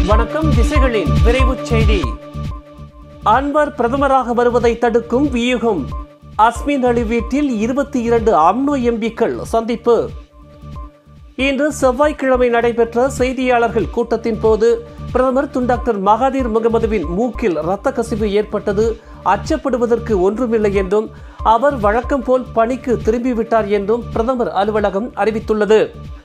வணக்கம் திசைகளின் விரைவுச் செய்தி அன்வர் பிரதமராக வருவதை தடுக்கும் வியூகம் அஸ்மின் அலி வீட்டில் இருபத்தி இரண்டு அம்னோ எம்பிக்கள் சந்திப்பு இன்று செவ்வாய்க்கிழமை நடைபெற்ற செய்தியாளர்கள் கூட்டத்தின் போது பிரதமர் துன் டாக்டர் மகாதீர் முகமதுவின் மூக்கில் இரத்த கசிவு ஏற்பட்டது அச்சப்படுவதற்கு ஒன்றுமில்லை என்றும் அவர் வழக்கம் போல் பணிக்கு திரும்பிவிட்டார் என்றும் பிரதமர் அலுவலகம் அறிவித்துள்ளது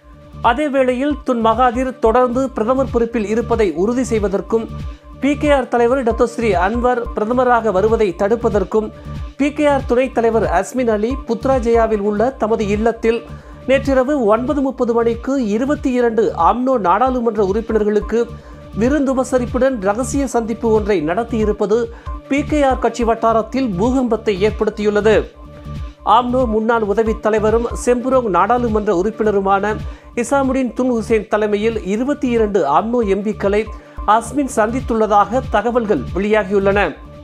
அதே வேளையில் துன் மகாதீர் தொடர்ந்து பிரதமர் பொறுப்பில் இருப்பதை உறுதி செய்வதற்கும் பிகேஆர் தலைவர் டாக்டர் ஸ்ரீ அன்வர் பிரதமராக வருவதை தடுப்பதற்கும் பிகேஆர் துணைத் தலைவர் அஸ்மின் அலி புத்ராஜயாவில் உள்ள தமது இல்லத்தில் நேற்றிரவு ஒன்பது முப்பது மணிக்கு இருபத்தி இரண்டு அம்னோ நாடாளுமன்ற உறுப்பினர்களுக்கு விருந்துபசரிப்புடன் ரகசிய சந்திப்பு ஒன்றை நடத்தியிருப்பது பிகேஆர் கட்சி வட்டாரத்தில் பூகம்பத்தை ஏற்படுத்தியுள்ளது ஆம்னோ முன்னாள் உதவித் தலைவரும் செம்புரோங் நாடாளுமன்ற உறுப்பினருமான இசாமுடின் துன் ஹுசேன் தலைமையில் இருபத்தி இரண்டு ஆம்னோ எம்பிக்களை அஸ்மின் சந்தித்துள்ளதாக தகவல்கள் வெளியாகியுள்ளன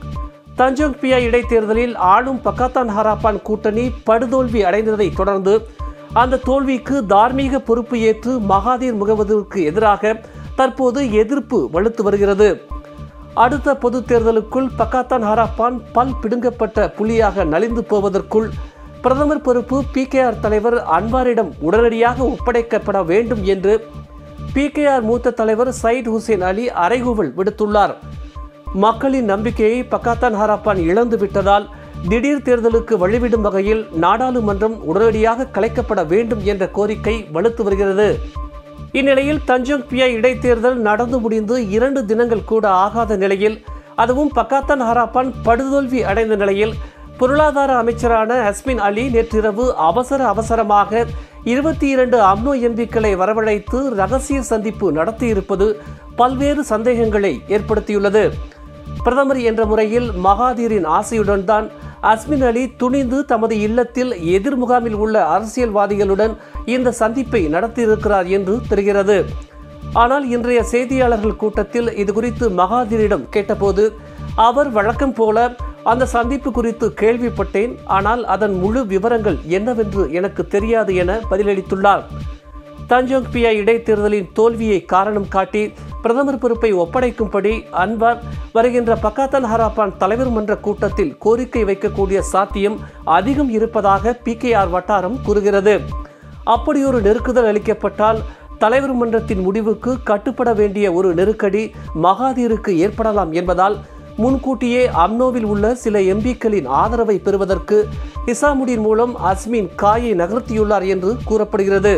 தஞ்சோங் பியா இடைத்தேர்தலில் ஆளும் பக்காத்தான் ஹராப்பான் கூட்டணி படுதோல்வி அடைந்ததை தொடர்ந்து அந்த தோல்விக்கு தார்மீக பொறுப்பு ஏற்று மகாதீர் முகமதுவுக்கு எதிராக தற்போது எதிர்ப்பு வலுத்து வருகிறது அடுத்த பொது தேர்தலுக்குள் பக்காத்தான் ஹராப்பான் பல் பிடுங்கப்பட்ட புலியாக நலிந்து போவதற்குள் பிரதமர் பொறுப்பு பிகேஆர் தலைவர் அன்வாரிடம் உடனடியாக ஒப்படைக்கப்பட வேண்டும் என்று பிகேஆர் மூத்த தலைவர் சயிட் ஹுசேன் அலி அறைகூவல் விடுத்துள்ளார் மக்களின் நம்பிக்கையை பக்காத்தான் ஹராப்பான் இழந்து விட்டதால் திடீர் தேர்தலுக்கு வழிவிடும் வகையில் நாடாளுமன்றம் உடனடியாக கலைக்கப்பட வேண்டும் என்ற கோரிக்கை வலுத்து வருகிறது இந்நிலையில் தஞ்சோங் பியா இடைத்தேர்தல் நடந்து முடிந்து இரண்டு தினங்கள் கூட ஆகாத நிலையில் அதுவும் பக்காத்தான் ஹராப்பான் படுதோல்வி அடைந்த நிலையில் பொருளாதார அமைச்சரான அஸ்மின் அலி நேற்றிரவு அவசர அவசரமாக இருபத்தி இரண்டு அம்னோ எம்பிக்களை வரவழைத்து ரகசிய சந்திப்பு நடத்தியிருப்பது பல்வேறு சந்தேகங்களை ஏற்படுத்தியுள்ளது பிரதமர் என்ற முறையில் மகாதீரின் ஆசையுடன் தான் அஸ்மின் அலி துணிந்து தமது இல்லத்தில் எதிர் முகாமில் உள்ள அரசியல்வாதிகளுடன் இந்த சந்திப்பை நடத்தியிருக்கிறார் என்று தெரிகிறது ஆனால் இன்றைய செய்தியாளர்கள் கூட்டத்தில் இது குறித்து மகாதீரிடம் கேட்டபோது அவர் வழக்கம் போல அந்த சந்திப்பு குறித்து கேள்விப்பட்டேன் ஆனால் அதன் முழு விவரங்கள் என்னவென்று எனக்கு தெரியாது என பதிலளித்துள்ளார் தஞ்சோங் பியா இடைத்தேர்தலின் தோல்வியை காரணம் காட்டி பிரதமர் பொறுப்பை ஒப்படைக்கும்படி அன்வார் வருகின்ற பக்காத்தன் ஹராப்பான் தலைவர் மன்ற கூட்டத்தில் கோரிக்கை வைக்கக்கூடிய சாத்தியம் அதிகம் இருப்பதாக பிகேஆர் வட்டாரம் கூறுகிறது அப்படியொரு நெருக்குதல் அளிக்கப்பட்டால் தலைவர் மன்றத்தின் முடிவுக்கு கட்டுப்பட வேண்டிய ஒரு நெருக்கடி மகாதீருக்கு ஏற்படலாம் என்பதால் முன்கூட்டியே அம்னோவில் உள்ள சில எம்பிக்களின் ஆதரவை பெறுவதற்கு இசாமுடின் மூலம் அஸ்மின் காயை நகர்த்தியுள்ளார் என்று கூறப்படுகிறது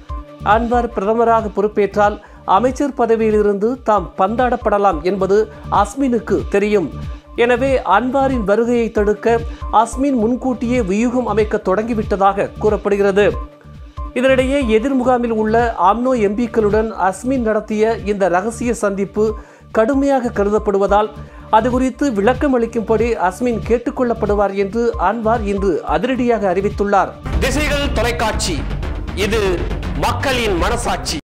அன்வர் பிரதமராக பொறுப்பேற்றால் அமைச்சர் பதவியிலிருந்து தாம் பந்தாடப்படலாம் என்பது அஸ்மினுக்கு தெரியும் எனவே அன்வாரின் வருகையை தடுக்க அஸ்மின் முன்கூட்டியே வியூகம் அமைக்க தொடங்கிவிட்டதாக கூறப்படுகிறது இதனிடையே எதிர்முகாமில் உள்ள ஆம்னோ எம்பிக்களுடன் அஸ்மின் நடத்திய இந்த ரகசிய சந்திப்பு கடுமையாக கருதப்படுவதால் அது குறித்து விளக்கம் அளிக்கும்படி அஸ்மின் கேட்டுக்கொள்ளப்படுவார் என்று அன்வார் இன்று அதிரடியாக அறிவித்துள்ளார் திசைகள் தொலைக்காட்சி இது மக்களின் மனசாட்சி